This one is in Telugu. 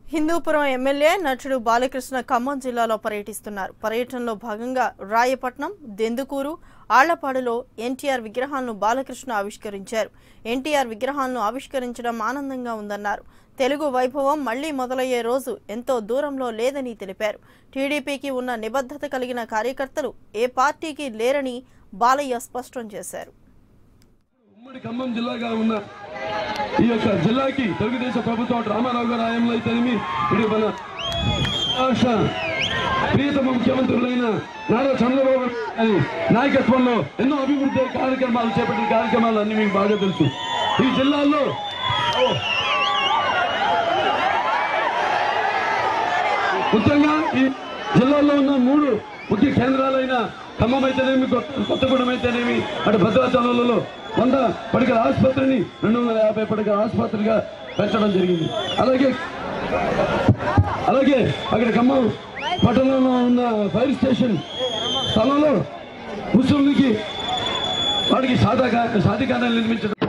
హిందూపురం ఎమ్మెల్యే నటుడు బాలకృష్ణ ఖమ్మం జిల్లాలో పర్యటిస్తున్నారు పర్యటనలో భాగంగా రాయపట్నం దెందుకూరు ఆళ్లపాడులో ఎన్టీఆర్ విగ్రహాలను బాలకృష్ణ ఆవిష్కరించారు ఎన్టీఆర్ విగ్రహాలను ఆవిష్కరించడం ఆనందంగా ఉందన్నారు తెలుగు వైభవం మళ్లీ మొదలయ్యే రోజు ఎంతో దూరంలో లేదని తెలిపారు టీడీపీకి ఉన్న నిబద్ధత కలిగిన కార్యకర్తలు ఏ పార్టీకి లేరని బాలయ్య స్పష్టం చేశారు ఉమ్మడి ఖమ్మం జిల్లాగా ఉన్న ఈ యొక్క జిల్లాకి తెలుగుదేశం ప్రభుత్వం రామారావు గారి ఆయంలో అయితేనేమి ఇటు మన రాష్ట్ర ప్రియతమ ముఖ్యమంత్రులైన నారా చంద్రబాబు గారి నాయకత్వంలో ఎన్నో అభివృద్ధి కార్యక్రమాలు చేపట్టిన కార్యక్రమాలు అన్ని మీకు బాగా తెలుసు ఈ జిల్లాల్లో ఓ, ముఖ్యంగా ఈ జిల్లాలో ఉన్న మూడు ముఖ్య కేంద్రాలైన ఖమ్మం అయితేనేమి కొత్త- కొత్తగూడెం అయితేనేమి అటు భద్రాచలంలో వంద పడకల ఆసుపత్రిని రెండు వందల యాభై పడకల ఆసుపత్రిగా పెంచడం జరిగింది అలాగే అలాగే అక్కడ ఖమ్మం పట్టణంలో ఉన్న ఫైర్ స్టేషన్ స్థలంలో ముస్లింలకి వాడికి సాధాగా సాధికారాన్ని నిర్మించడం